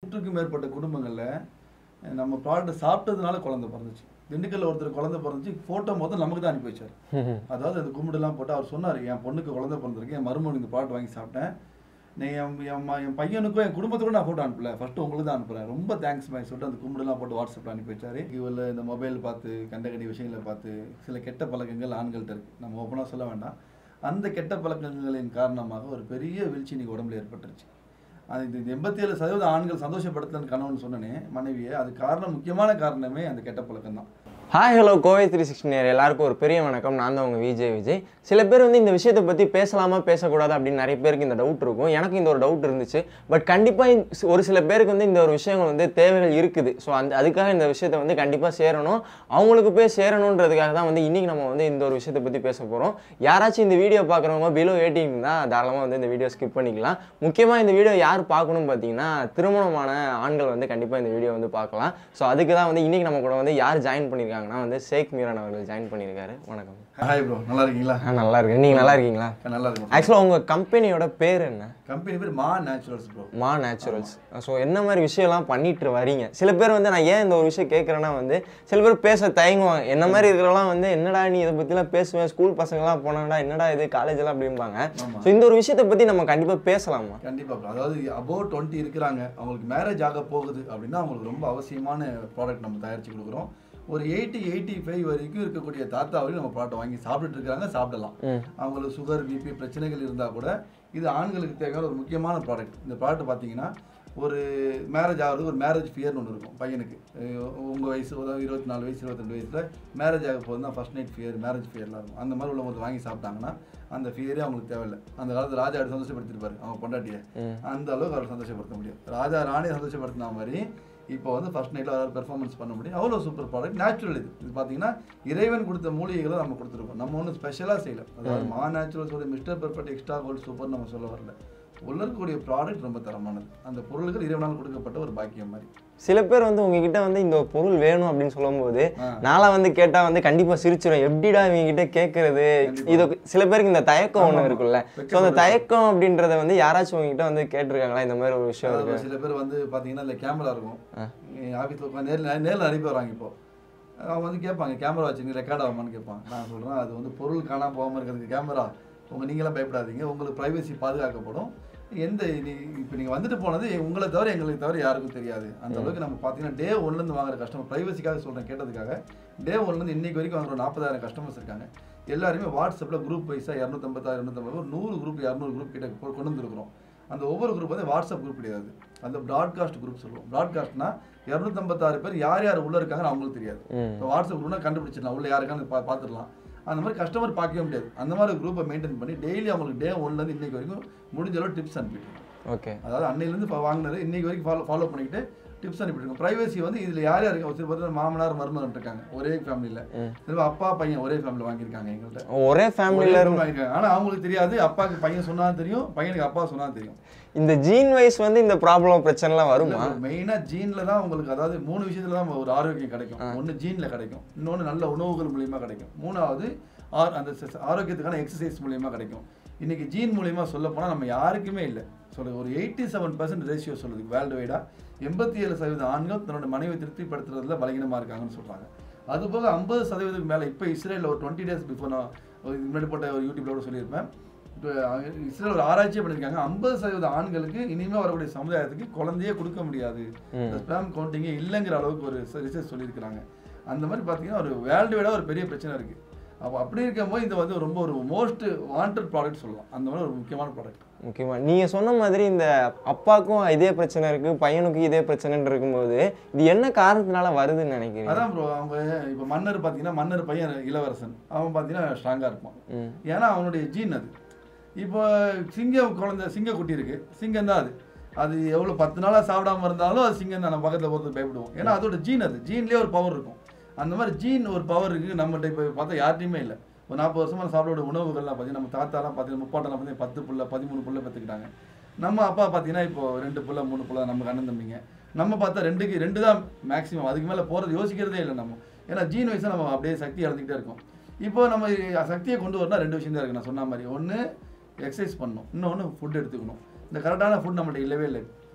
நூற்றுக்கும் மேற்பட்ட குடும்பங்களில் நம்ம ப்ராடக்ட் சாப்பிட்டதுனால குழந்தை பிறந்துச்சு திண்டுக்கல்ல ஒருத்தர் குழந்தை பிறந்துச்சு ஃபோட்டோ மொத்தம் நமக்கு தான் அனுப்பி வச்சார் அதாவது அந்த கும்பிடுலாம் போட்டு அவர் சொன்னார் என் பொண்ணுக்கு குழந்தை பிறந்திருக்கு என் மருமகனுக்கு இந்த ப்ராடக்ட் வாங்கி சாப்பிட்டேன் நீ என் என் ம- என் பையனுக்கும் என் குடும்பத்துக்கும் நான் ஃபோட்டோ அனுப்பல ஃபர்ஸ்ட் உங்களுக்கு தான் அனுப்புறேன் ரொம்ப தேங்க்ஸ் மாதிரி சொல்லிட்டு அந்த கும்பிடுலாம் போட்டு வாட்ஸ்அப்பில் அனுப்பி வச்சாரு இவரில் இந்த மொபைல் பார்த்து கண்டகடி விஷயங்களை பார்த்து சில கெட்ட பழக்கங்கள் ஆண்கள்ட்ட இருக்கு நம்ம ஓப்பனாக சொல்ல வேண்டாம் அந்த கெட்ட பழக்கங்களின் காரணமாக ஒரு பெரிய வீழ்ச்சி இன்னைக்கு உடம்புல ஏற்பட்டுருச்சு அது இந்த எண்பத்தி ஏழு சதவீத ஆண்கள் சந்தோஷப்படுத்தலன்னு கணவன் சொன்னனே மனைவியை அது காரணம் முக்கியமான காரணமே அந்த கெட்ட பழக்கம் தான் hi hello Kovai three sixty நேர் எல்லாருக்கும் ஒரு பெரிய வணக்கம் நான் தான் உங்கள் விஜய் விஜய் சில பேர் வந்து இந்த விஷயத்தை பற்றி பேசலாமா பேசக்கூடாது அப்படின்னு நிறைய பேருக்கு இந்த டவுட் இருக்கும் எனக்கு இந்த ஒரு டவுட் இருந்துச்சு பட் கண்டிப்பாக ஒரு சில பேருக்கு வந்து இந்த ஒரு விஷயங்கள் வந்து தேவைகள் இருக்குது ஸோ அந்த அதுக்காக இந்த விஷயத்தை வந்து கண்டிப்பாக சேரணும் அவங்களுக்கு போய் சேரணுன்றதுக்காக தான் வந்து இன்றைக்கி நம்ம வந்து இந்த ஒரு விஷயத்தை பற்றி பேச போகிறோம் யாராச்சும் இந்த வீடியோ பார்க்குறவங்க பிலோ எயிட்டீன் தான் தாராளமாக வந்து இந்த வீடியோ ஸ்கிப் பண்ணிக்கலாம் முக்கியமாக இந்த வீடியோ யார் பார்க்கணும்னு பார்த்தீங்கன்னா திருமணமான ஆண்கள் வந்து கண்டிப்பாக இந்த வீடியோ வந்து பார்க்கலாம் ஸோ அதுக்கு தான் வந்து இன்றைக்கி நம்ம கூட வந்து யார் ஜாயின் பண்ணியிருக்காங்கன்னா வந்து ஷேக் மீரான் அவர்கள் ஜாயின் பண்ணியிருக்காரு வணக்கம் ஹாய் ப்ரோ நல்லா இருக்கீங்களா ஆ நல்லா இருக்கு நீங்கள் நல்லா இருக்கீங்களா நல்லா இருக்கும் ஆக்சுவலாக உங்கள் கம்பெனியோட பேர் என்ன கம்பெனி பேர் Maa Naturals bro Maa Naturals so என்ன மாதிரி விஷயம்லாம் பண்ணிட்டு வரீங்க சில பேர் வந்து நான் ஏன் இந்த ஒரு விஷயம் கேட்குறேன்னா வந்து சில பேர் பேச தயங்குவாங்க என்ன மாதிரி இருக்கிறவங்களாம் வந்து என்னடா நீ இதை பற்றிலாம் பேசுவேன் ஸ்கூல் பசங்களாம் போனாங்கடா என்னடா இது காலேஜெலாம் அப்படிம்பாங்க ஆமா. ஸோ இந்த ஒரு விஷயத்தை பற்றி நம்ம கண்டிப்பாக பேசலாமா கண்டிப்பா bro. அதாவது அபோவ் டுவெண்ட்டி இருக்கிறாங்க அவங்களுக்கு மேரேஜ் ஆக போகுது அப்படின்னா அவங்களுக்கு ரொம்ப அவசியமான ப்ராடக்ட் நம்ம தயாரிச்சு கொடுக்குறோம் ஒரு எயிட்டி எயிட்டி ஃபைவ் வரைக்கும் இருக்கக்கூடிய தாத்தா வரைக்கும் நம்ம ப்ராடக்ட் வாங்கி சாப்பிட்டுட்டு இருக்காங்க சாப்பிடலாம் ம். அவங்களுக்கு சுகர் பிபி பிரச்சனைகள் இருந்தால் கூட இது ஆண்களுக்கு தேவையான ஒரு முக்கியமான ப்ராடக்ட் இந்த ப்ராடக்ட் பார்த்தீங்கன்னா ஒரு மேரேஜ் ஆகிறது ஒரு மேரேஜ் ஃபியர்னு ஒன்று இருக்கும் பையனுக்கு உங்கள் வயசு ஒரு இருபத்தி நாலு வயசு இருபத்தெண்டு வயசில் மேரேஜ் ஆக போகுது தான் ஃபர்ஸ்ட் நைட் ஃபியர் மேரேஜ் ஃபியர்லாம் இருக்கும் அந்த மாதிரி உள்ளவங்க வாங்கி சாப்பிட்டாங்கன்னா அந்த ஃபியரே அவங்களுக்கு தேவையில்லை அந்த காலத்தில் ராஜா அப்படி சந்தோஷப்படுத்திருப்பாரு அவங்க பொண்டாட்டியை ம். அந்த அளவுக்கு அவர் சந்தோஷப்படுத்த முடியும் ராஜா ராணி சந்தோஷப்படுத்தின மாதிரி இப்போ வந்து ஃபர்ஸ்ட் நைட்டில் அவர் பெர்ஃபார்மன்ஸ் பண்ண முடியும் அவ்வளோ சூப்பர் ப்ராடக்ட் நேச்சுரல் இது இது பார்த்தீங்கன்னா இறைவன் கொடுத்த மூலிகைகளை நம்ம கொடுத்துருக்கோம் நம்ம ஒன்றும் ஸ்பெஷலாக செய்யல அதாவது மா நேச்சுரல்ஸோட mister perfect extra gold super நம்ம சொல்ல வரல உள்ள இருக்கக்கூடிய ப்ராடக்ட் ரொம்ப தரமானது அந்த பொருள்கள் இறைவனால் கொடுக்கப்பட்ட ஒரு பாக்கியம் மாதிரி சில பேர் வந்து உங்ககிட்ட வந்து இந்த ஒரு பொருள் வேணும் அப்படின்னு சொல்லும்போது ஆ. நான்லாம் வந்து கேட்டால் வந்து கண்டிப்பாக சிரிச்சிடும் எப்படிடா இவங்க கிட்ட கேட்கறது கண்டிப்பா. இது சில பேருக்கு இந்த தயக்கம் ஆமா, ஒன்று ஆமா. இருக்குல்ல ஸோ அந்த வெட்கப்படுறது. தயக்கம் அப்படின்றத வந்து யாராச்சும் உங்ககிட்ட வந்து கேட்டிருக்காங்களா இந்த மாதிரி ஒரு விஷயம் அதாவது இருக்கு சில பேர் வந்து பார்த்தீங்கன்னா இல்லை கேமரா இருக்கும் ஆ. ஆஃபீஸில் உட்காந்து நேரில் நேரில் நிறைய பேர் வராங்க இப்போ அவங்க வந்து கேட்பாங்க கேமரா வச்சுங்க ரெக்கார்ட் ஆகுமான்னு கேட்பாங்க நான் சொல்கிறேன் அது வந்து பொருள் காணாம போகாமல் இருக்கிறதுக்கு கேமரா உங்கள் நீங்களாம் பயப்படாதீங்க உங்களுக்கு ப்ரைவசி பாதுகாக்கப்படும் எந்த இப்போ நீங்கள் வந்துட்டு போனது உங்களை தவிர எங்களுக்கு தவிர யாருக்கும் தெரியாது அந்த அளவுக்கு நம்ம பார்த்தீங்கன்னா டே ஒன்லேருந்து வாங்குற கஸ்டமர் ப்ரைவசிக்காக சொல்கிறேன் கேட்டதுக்காக டே ஒன்லேருந்து இன்னைக்கு வரைக்கும் வாங்குற நாற்பதாயிரம் கஸ்டமர்ஸ் இருக்காங்க எல்லாருமே வாட்ஸ்அப்பில் குரூப் வைஸாக இரநூத்தம்பத்தாயிரம் இரநூத்தம்பது ஒரு நூறு குரூப் இரநூறு குரூப் கிட்ட கொ- கொண்டு வந்துருக்குறோம் அந்த ஒவ்வொரு குரூப் வந்து வாட்ஸ்அப் குரூப் கிடையாது அந்த ப்ராட்காஸ்ட் குரூப் சொல்லுவோம் ப்ராட்காஸ்ட்னா இரநூத்தம்பத்தாறு பேர் யார் யார் உள்ளே இருக்காங்கன்னு அவங்களுக்கு தெரியாது ம் இப்போ வாட்ஸ்அப் குரூப்னா கண்டுபிடிச்சிடலாம் உள்ள யாருக்கான்னு பா பார்த்துடலாம் அந்த மாதிரி கஸ்டமர் பார்க்கவே முடியாது அந்த மாதிரி குரூப்பை மெயின்டைன் பண்ணி டெய்லி அவங்களுக்கு டே ஒன்லேருந்து இன்னைக்கு வரைக்கும் முடிஞ்ச அளவு டிப்ஸ் அனுப்பிட்டு இருக்கோம். ஓகே அதாவது அன்னையிலேருந்து இப்போ வாங்கினது இன்னைக்கு வரைக்கும் ஃபாலோ ஃபாலோ பண்ணிக்கிட்டு டிப்ஸ் அனுப்பிட்டு இருக்கோம் ப்ரைவசி வந்து இதில் யார் யார் இருக்காங்க சில பேர் மாமனார் மருமகன் இருக்காங்க ஒரே ஃபேமிலியில் ம். சில அப்பா பையன் ஒரே ஃபேமிலியில் வாங்கியிருக்காங்க எங்கள்கிட்ட ஒரே ஃபேமிலியில் இருந்து வாங்கியிருக்காங்க ஆனால் அவங்களுக்கு தெரியாது அப்பாவுக்கு பையன் சொன்னா தெரியும் பையனுக்கு அப்பா சொன்னா தெரியும் இந்த ஜீன் வைஸ் வந்து இந்த ப்ராப்ளம் பிரச்சனைலாம் வருமா மெயினாக ஜீன்ல தான் உங்களுக்கு அதாவது மூணு விஷயத்துல தான் ஒரு ஆரோக்கியம் கிடைக்கும் ஒன்று ஜீன்ல கிடைக்கும் இன்னொன்று நல்ல உணவுகள் மூலியமா கிடைக்கும் மூணாவது ஆர் அந்த ச- ஆரோக்கியத்துக்கான எக்ஸசைஸ் மூலியமா கிடைக்கும் இன்னைக்கு ஜீன் மூலியமா சொல்ல போனால் நம்ம யாருக்குமே இல்லை சொல்ல ஒரு எயிட்டி செவன் பர்சன்ட் ரேஷியோ சொல்லுது வேர்ல்டு வைடா எண்பத்தி ஏழு சதவீத ஆண்கள் தன்னோட மனைவி திருப்திப்படுத்துறதுல பலகீனமா இருக்காங்கன்னு சொல்றாங்க அதுபோக ஐம்பது சதவீதத்துக்கு மேலே இப்போ இஸ்ரேலில் ஒரு டுவெண்ட்டி டேஸ் பிஃபோர் நான் ஒரு இதுக்கு முன்னாடி போட்ட ஒரு யூடியூப்ல கூட சொல்லியிருப்பேன் இப்போ அங்க இஸ்ரேல் ஒரு ஆராய்ச்சியே பண்ணியிருக்காங்க ஐம்பது சதவீத ஆண்களுக்கு இனிமேல் வரக்கூடிய சமுதாயத்துக்கு குழந்தையே கொடுக்க முடியாது ம். ஸ்பேம் கவுண்டிங்கே இல்லைங்கிற அளவுக்கு ஒரு ரிசர்ச் சொல்லியிருக்கிறாங்க அந்த மாதிரி பார்த்தீங்கன்னா ஒரு வேர்ல்டு வைடாக ஒரு பெரிய பிரச்சனை இருக்குது அப்போ அப்படி இருக்கும்போது இது வந்து ரொம்ப ஒரு மோஸ்ட் வாண்டட் ப்ராடக்ட் சொல்லலாம் அந்த மாதிரி ஒரு முக்கியமான ப்ராடக்ட் முக்கியமா நீங்கள் சொன்ன மாதிரி இந்த அப்பாவுக்கும் இதே பிரச்சனை இருக்குது பையனுக்கும் இதே பிரச்சனைன்னு இருக்கும்போது இது என்ன காரணத்தினால வருதுன்னு நினைக்கிறீங்க அதான் ப்ரோ அவங்க இப்போ மன்னர் பார்த்தீங்கன்னா மன்னர் பையன் இளவரசன் அவன் பார்த்தீங்கன்னா ஸ்ட்ராங்காக இருப்பான் ம் ஏன்னா அவனுடைய ஜீன் அது இப்போ சிங்கம் குழந்தை சிங்கக்குட்டி இருக்கு சிங்கம் தான் அது அது எவ்வளோ பத்து நாளாக சாப்பிடாம இருந்தாலும் அது சிங்கம் தான் நம்ம பக்கத்தில் போகிறது பயப்படுவோம் ஏன்னா அதோட ஜீன் அது ஜீன்லேயே ஒரு பவர் இருக்கும் அந்த மாதிரி ஜீன் ஒரு பவர் இருக்குது நம்மகிட்ட இப்போ பார்த்தா யார்ட்டையுமே இல்லை ஒரு நாற்பது வருஷமா சாப்பிட உணவுகள்லாம் பார்த்தீங்கன்னா நம்ம தாத்தாலாம் பார்த்தீங்கன்னா முப்பாட்டெல்லாம் பார்த்தீங்கன்னா பத்து புள்ள பதிமூணு புள்ள பெற்றுக்கிட்டாங்க நம்ம அப்பா பார்த்தீங்கன்னா இப்போ ரெண்டு புள்ள மூணு புள்ள நமக்கு அண்ணன் தம்பிங்க நம்ம பார்த்தா ரெண்டுக்கு ரெண்டு தான் மேக்ஸிமம் அதுக்கு மேலே போகிறது யோசிக்கிறதே இல்லை நம்ம ஏன்னா ஜீன் வயசாக நம்ம அப்படியே சக்தி இழந்துக்கிட்டே இருக்கோம் இப்போ நம்ம சக்தியை கொண்டு வரணும் ரெண்டு விஷயம் தான் இருக்குது நான் சொன்ன மாதிரி ஒன்று எக்ஸசைஸ் பண்ணணும் இன்னொன்று ஃபுட் எடுத்துக்கணும் இந்த கரெக்டான ஃபுட் நம்மள்ட்ட இல்லவே இல்லை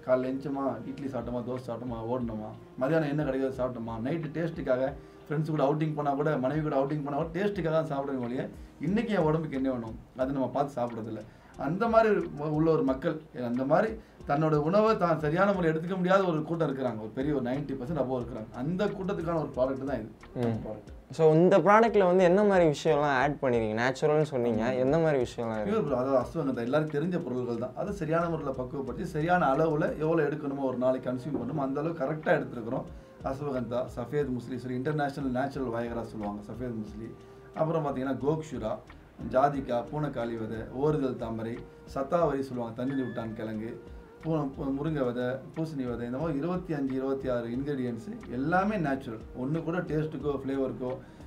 காலைல எந்திச்சோமா இட்லி சாப்பிட்டோமா தோசை சாப்பிட்டோமா ஓடணுமா மதியானம் என்ன கிடைக்காது சாப்பிட்டோமா நைட்டு டேஸ்ட்டுக்காக ஃப்ரெண்ட்ஸ் கூட அவுட்டிங் போனால் கூட மனைவி கூட அவுட்டிங் போனால் கூட டேஸ்ட்டுக்காக தான் சாப்பிடுங்க ஒழிய இன்னைக்கு என் உடம்புக்கு என்ன வேணும் அது நம்ம பார்த்து சாப்பிட்றதில்ல அந்த மாதிரி உள்ள ஒரு மக்கள் அந்த மாதிரி தன்னோட உணவை தான் சரியான முறை எடுத்துக்க முடியாத ஒரு கூட்டம் இருக்கிறாங்க ஒரு பெரிய ஒரு நைன்டி பர்சன்ட் அப்போ இருக்கிறாங்க அந்த கூட்டத்துக்கான ஒரு ப்ராடக்ட் தான் இது ப்ராடக்ட் ஸோ இந்த ப்ராடக்ட்டில் வந்து என்ன மாதிரி விஷயம்லாம் ஆட் பண்ணிருக்கீங்க நேச்சுரல்னு சொன்னீங்க எந்த மாதிரி விஷயம்லாம் இருக்கு பியூர் அதாவது அஸ்வகந்தா எல்லாரும் தெரிஞ்ச பொருள்கள் தான் அது சரியான முறையில் பக்குவப்படுத்தி சரியான அளவில் எவ்வளோ எடுக்கணுமோ ஒரு நாளைக்கு கன்சியூம் பண்ணணுமோ அந்த அளவுக்கு கரெக்டாக எடுத்துருக்கிறோம் அஸ்வகந்தா சஃபேத் முஸ்லி சரி இன்டர்நேஷனல் நேச்சுரல் வயகரா சொல்லுவாங்க சஃபேத் முஸ்லி அப்புறம் பார்த்தீங்கன்னா கோக்ஷுரா ஜாதிக்கா பூனைக்காளி விதை ஓறுதல் தாமரை சத்தாவரி சொல்லுவாங்க தண்ணி விட்டான் கிழங்கு பூ பூ- முருங்கை விதை பூசணி விதை இந்த மாதிரி இருபத்தி அஞ்சு இருபத்தி ஆறு இன்க்ரீடியன்ஸு எல்லாமே நேச்சுரல் ஒன்று கூட டேஸ்ட்டுக்கோ ஃப்ளேவருக்கோ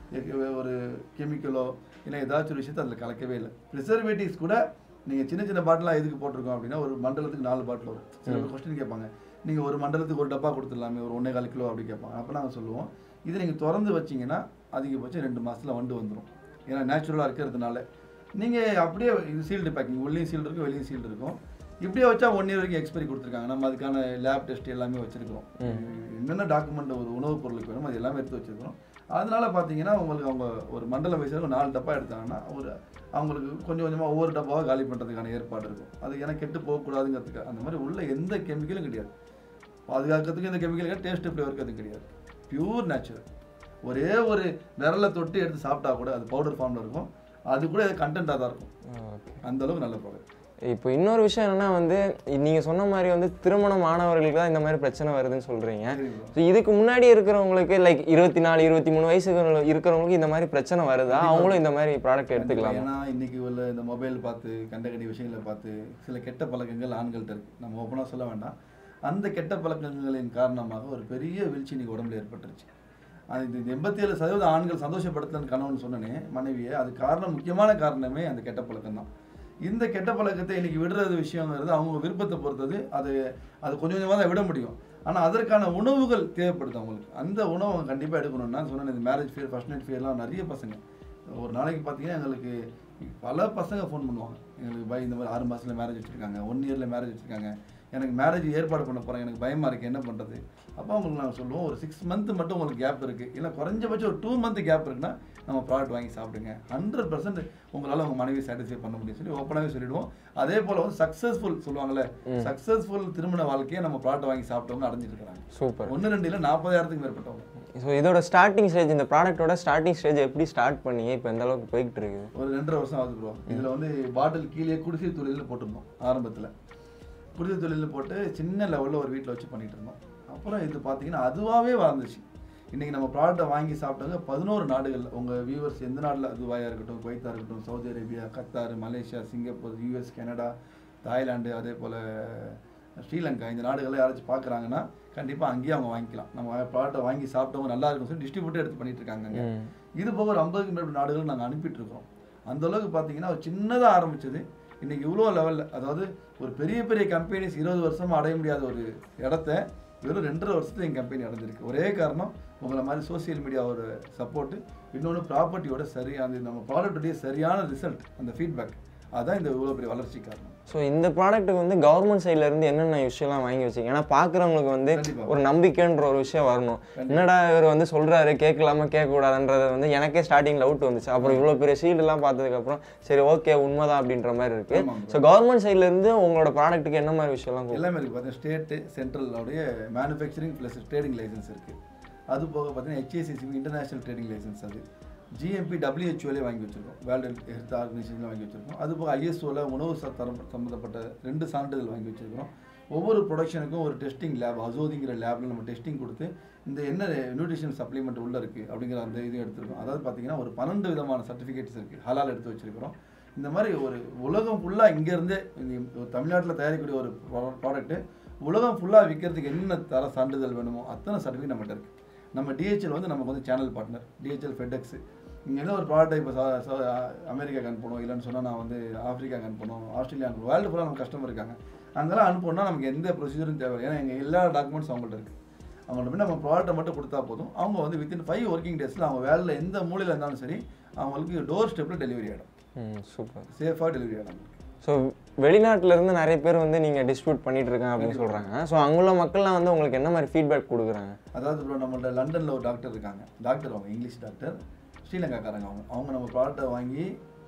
ஒரு கெமிக்கலோ இல்லை ஏதாச்சும் ஒரு விஷயத்தை அதில் கலக்கவே இல்லை ப்ரிசர்வேட்டிவ்ஸ் கூட நீங்கள் சின்ன சின்ன பாட்டிலாம் எதுக்கு போட்டிருக்கோம் அப்படின்னா ஒரு மண்டலத்துக்கு நாலு பாட்டில் வரும் சில கொஸ்டின் கேட்பாங்க நீங்கள் ஒரு மண்டலத்துக்கு ஒரு டப்பா கொடுத்துடலாமே ஒரு ஒன்றே கால் கிலோ அப்படி கேட்பாங்க அப்போ நாங்கள் சொல்லுவோம் இது நீங்கள் திறந்து வச்சீங்கன்னா அதிகபட்சம் ரெண்டு மாசத்துல வண்டு வந்துடும் ஏன்னா நேச்சுரலாக இருக்கிறதுனால நீங்கள் அப்படியே இது சீல்டு பேக்கிங் உள்ளேயும் சீல்டு இருக்கும் வெளியும் சீல்டு இருக்கும் இப்படியே வச்சா ஒன் இயர் வரைக்கும் எக்ஸ்பைரி கொடுத்துருக்காங்க நம்ம அதுக்கான லேப் டெஸ்ட் எல்லாமே வச்சிருக்கிறோம் என்னென்ன டாக்குமெண்ட் ஒரு உணவுப் பொருளுக்கு வேணுமோ அது எல்லாமே எடுத்து வச்சிருக்கிறோம் அதனால பார்த்தீங்கன்னா உங்களுக்கு அவங்க ஒரு மண்டல வயசுல நாலு டப்பா எடுத்தாங்கன்னா ஒரு அவங்களுக்கு கொஞ்சம் கொஞ்சமாக ஒவ்வொரு டப்பாவை காலி பண்ணுறதுக்கான ஏற்பாடு இருக்கும் அது ஏன்னா கெட்டு போகக்கூடாதுங்கிறதுக்கு அந்த மாதிரி உள்ள எந்த கெமிக்கலும் கிடையாது பாதுகாக்கிறதுக்கு எந்த கெமிக்கல் கிடையாது டேஸ்ட் ஃப்ளேவருக்கு அது கிடையாது பியூர் நேச்சுரல் ஒரே ஒரு விரலை தொட்டு எடுத்து சாப்பிட்டா கூட அது பவுடர் ஃபார்மில் இருக்கும் அது கூட கண்டென்ட்டாக தான் இருக்கும் ஓகே அந்த அளவுக்கு நல்ல ப்ராடக்ட் இப்போ இன்னொரு விஷயம் என்னன்னா வந்து நீங்க சொன்ன மாதிரி வந்து திருமணம் ஆனவர்களுக்கு தான் இந்த மாதிரி பிரச்சனை வருதுன்னு சொல்றீங்க ஸோ இதுக்கு முன்னாடி இருக்கிறவங்களுக்கு லைக் இருபத்தி நாலு இருபத்தி மூணு வயசுக்கு இருக்கிறவங்களுக்கு இந்த மாதிரி பிரச்சனை வருதா அவங்களும் இந்த மாதிரி ப்ராடக்ட் எடுத்துக்கலாம் ஏன்னா இன்னைக்கு உள்ள இந்த மொபைல் பார்த்து கண்ட கண்டி விஷயங்களை பார்த்து சில கெட்ட பழக்கங்கள் ஆண்கள்ட்ட இருக்கு நம்ம ஓப்பனாக சொல்ல வேண்டாம் அந்த கெட்ட பழக்கங்களின் காரணமாக ஒரு பெரிய வீழ்ச்சி இன்னைக்கு உடம்புல ஏற்பட்டுருச்சு அது இது எண்பத்தி ஏழு சதவீதம் ஆண்கள் சந்தோஷப்படுத்தலன்னு கணவன் சொன்னனே மனைவியை அது காரணம் முக்கியமான காரணமே அந்த கெட்ட பழக்கம் தான் இந்த கெட்ட பழக்கத்தை இன்னைக்கு விடுறது விஷயங்கிறது அவங்க விருப்பத்தை பொறுத்தது அது அது கொஞ்சம் கொஞ்சமாக தான் விட முடியும் ஆனால் அதற்கான உணவுகள் தேவைப்படுது அவங்களுக்கு அந்த உணவு அவங்க கண்டிப்பாக எடுக்கணும்னா சொன்னேன் இந்த மேரேஜ் ஃபேர் ஃபர்ஸ்ட் நைட் ஃபேர்லாம் நிறைய பசங்க ஒரு நாளைக்கு பார்த்தீங்கன்னா எங்களுக்கு பல பசங்க ஃபோன் பண்ணுவாங்க எங்களுக்கு பை இந்த மாதிரி ஆறு மாதத்தில் மேரேஜ் வச்சுருக்காங்க ஒன் இயரில் மேரேஜ் வச்சுருக்காங்க எனக்கு மேரேஜ் ஏற்பாடு பண்ண போகிறேன் எனக்கு பயமாக இருக்குது என்ன பண்ணுறது அப்போ அவங்களுக்கு நாங்கள் சொல்லுவோம் ஒரு சிக்ஸ் மந்த் மட்டும் உங்களுக்கு கேப் இருக்குது இல்லை குறைஞ்சபட்சம் ஒரு டூ மந்த் கேப் இருக்குன்னா நம்ம ப்ராடக்ட் வாங்கி சாப்பிடுங்க ஹண்ட்ரட் பர்சன்ட் உங்களால் உங்கள் மனைவி சாட்டிஸ்ஃபை பண்ண முடியும் சொல்லி ஓப்பனாகவே சொல்லிடுவோம் அதே போல் வந்து சக்ஸஸ்ஃபுல் சொல்லுவாங்கல்ல சக்ஸஸ்ஃபுல் திருமண வாழ்க்கையை நம்ம ப்ராடக்ட் வாங்கி சாப்பிட்டவங்க அடைஞ்சிட்டு இருக்கிறாங்க சூப்பர் ஒன்று ரெண்டு இல்லை நாற்பதாயிரத்துக்கு மேற்பட்டவங்க ஸோ இதோட ஸ்டார்டிங் ஸ்டேஜ் இந்த ப்ராடக்ட்டோட ஸ்டார்டிங் ஸ்டேஜ் எப்படி ஸ்டார்ட் பண்ணி இப்போ எந்த அளவுக்கு போய்கிட்டு இருக்குது ஒரு ரெண்டரை வருஷம் ஆகுது ப்ரோ இதில் வந்து பாட்டில் கீழே குடிசை தொழிலில் போட்டிருந்தோம் ஆரம்பத்தில் குடிசை தொழிலில் போட்டு சின்ன லெவலில் ஒரு வீட்டில் வச்சு பண்ணிட்டு இருந்தோம் அப்புறம் இது பார்த்தீங்கன்னா அதுவாகவே வளர்ந்துச்சு இன்றைக்கி நம்ம ப்ராடக்ட்டை வாங்கி சாப்பிட்டாங்க பதினோரு நாடுகளில் உங்கள் வியூவர்ஸ் எந்த நாட்டில் துபாயாக இருக்கட்டும் குவைத்தா இருக்கட்டும் Saudi Arabia Qatar Malaysia Singapore US Canada Thailand அதே போல் ஸ்ரீலங்கா இந்த நாடுகளில் யாராச்சும் பார்க்குறாங்கன்னா கண்டிப்பாக அங்கேயே அவங்க வாங்கிக்கலாம் நம்ம ப்ராடக்ட்டை வாங்கி சாப்பிட்டவங்க நல்லா இருக்கும்னு சொல்லி டிஸ்ட்ரிபியூட்டர் எடுத்து பண்ணிட்டு இருக்காங்க அங்க. ம். இது போக ஒரு ஐம்பதுக்கு மேற்பட்ட நாடுகள் நாங்கள் அனுப்பிட்டு இருக்கோம் அந்த அளவுக்கு பார்த்தீங்கன்னா ஒரு சின்னதாக ஆரம்பிச்சது இன்னைக்கு இவ்வளோ லெவலில் அதாவது ஒரு பெரிய பெரிய கம்பெனிஸ் இருபது வருஷமா அடைய முடியாத ஒரு இடத்த வெறும் ரெண்டரை வருஷத்துல எங்கள் கம்பெனி அடைஞ்சிருக்கு ஒரே காரணம் உங்களை மாதிரி சோஷியல் மீடியாவோட சப்போர்ட்டு இன்னொன்று ப்ராப்பர்ட்டியோட சரி அந்த நம்ம ப்ராடக்ட்டுடைய சரியான ரிசல்ட் அந்த ஃபீட்பேக் அதான் இந்த இவ்வளோ பெரிய வளர்ச்சி காரணம் ஸோ இந்த ப்ராடக்ட்டுக்கு வந்து கவர்மெண்ட் சைடுல இருந்து என்னென்ன விஷயம்லாம் வாங்கி வச்சிங்க ஏன்னா பார்க்குறவங்களுக்கு வந்து கண்டிப்பா. ஒரு நம்பிக்கைன்ற ஒரு விஷயம் வரணும் என்னடா இவர் வந்து சொல்றாரு கேட்கலாமா கேட்கக்கூடாதுன்றது வந்து எனக்கே ஸ்டார்டிங் டவுட் வந்துச்சு அப்புறம் இவ்வளோ பெரிய ஷீல்டுலாம் பார்த்ததுக்கப்புறம் சரி ஓகே உண்மைதான் அப்படின்ற மாதிரி இருக்கு ஆமாம் ஸோ கவர்மெண்ட் சைடுல இருந்து உங்களோட ப்ராடக்ட்டுக்கு என்ன மாதிரி விஷயம்லாம் கொடு- எல்லாமே இருக்குது பார்த்தீங்கன்னா ஸ்டேட்டு சென்ட்ரலோடைய மேனுஃபேக்சரிங் ப்ளஸ் ட்ரேடிங் லைசன்ஸ் இருக்குது அது போக பார்த்தீங்கன்னா ஹெச்ஏசிசி இன்டர்நேஷனல் ட்ரேடிங் லைசன்ஸ் அது ஜிஎம்பி டபிள்யூஹெச்ஓலே வாங்கி வச்சிருக்கோம் வேர்ல்டு ஹெல்த் ஆர்கனைசேஷனில் வாங்கி வச்சிருக்கோம் அது போக ஐஎஸ்ஓவில் உணவு ச- தரம் சம்மந்தப்பட்ட ரெண்டு சான்றிதழ் வாங்கி வச்சிருக்கிறோம் ஒவ்வொரு ப்ரொடக்ஷனுக்கும் ஒரு டெஸ்டிங் லேப் அசோதிங்கிற லேபில் நம்ம டெஸ்டிங் கொடுத்து இந்த என்ன நியூட்ரிஷன் சப்ளிமெண்ட் உள்ள இருக்குது அப்படிங்கிற அந்த இதையும் எடுத்திருக்கோம் அதாவது பார்த்தீங்கன்னா ஒரு பன்னெண்டு விதமான சர்டிஃபிகேட்ஸ் இருக்குது ஹலால் எடுத்து வச்சிருக்கிறோம் இந்த மாதிரி ஒரு உலகம் ஃபுல்லாக இங்கேருந்தே தமிழ்நாட்டில் தயாரிக்கக்கூடிய ஒரு ப்ராடக்ட்டு உலகம் ஃபுல்லாக விற்கிறதுக்கு என்ன தர சான்றிதழ் வேணுமோ அத்தனை சர்டிஃபிகேட் நம்மகிட்ட இருக்குது நம்ம டிஹெச்எல் வந்து நமக்கு வந்து சேனல் பார்ட்னர் டிஹெச்எல் ஃபெடெக்ஸ் இங்கே ஏதோ ஒரு ப்ராடக்ட் இப்போ அமெரிக்காக்கு அனுப்பணும் இல்லைன்னு சொன்னால் நான் வந்து ஆஃப்ரிக்காக்கு அனுப்பணும் ஆஸ்திரேலியா அனுப்பணும் வேர்ல்டு ஃபுல்லாக நம்ம கஸ்டமர் இருக்காங்க அங்கெல்லாம் அனுப்பணும்னா நமக்கு எந்த ப்ரொசீஜரும் தேவை ஏன்னா எங்கள் எல்லா டாக்குமெண்ட்ஸ் அவங்கள்ட்ட இருக்குது அவங்கள்ட்ட போய் நம்ம ப்ராடக்ட்டை மட்டும் கொடுத்தா போதும் அவங்க வந்து வித்தின் ஃபைவ் ஒர்க்கிங் டேஸில் அவங்க வேலையில் எந்த மூலையில் இருந்தாலும் சரி அவங்களுக்கு டோர் ஸ்டெப்பில் டெலிவரி ஆகிடும் ம் சூப்பர் சேஃபாக டெலிவரி ஆகிடும் ஸோ வெளிநாட்டுல இருந்து நிறைய பேர் வந்து நீங்க டிஸ்ட்ரிபியூட் பண்ணிட்டு இருக்காங்க அப்படின்னு சொல்றாங்க ஸோ அங்குள்ள மக்கள்லாம் வந்து உங்களுக்கு என்ன மாதிரி ஃபீட்பேக் கொடுக்குறாங்க அதாவது ப்ரோ நம்மள்ட்ட லண்டனில் ஒரு டாக்டர் இருக்காங்க டாக்டர் அவங்க இங்கிலீஷ் டாக்டர் ஸ்ரீலங்காக்காரங்க அவங்க அவங்க நம்ம ப்ராடக்ட்டை வாங்கி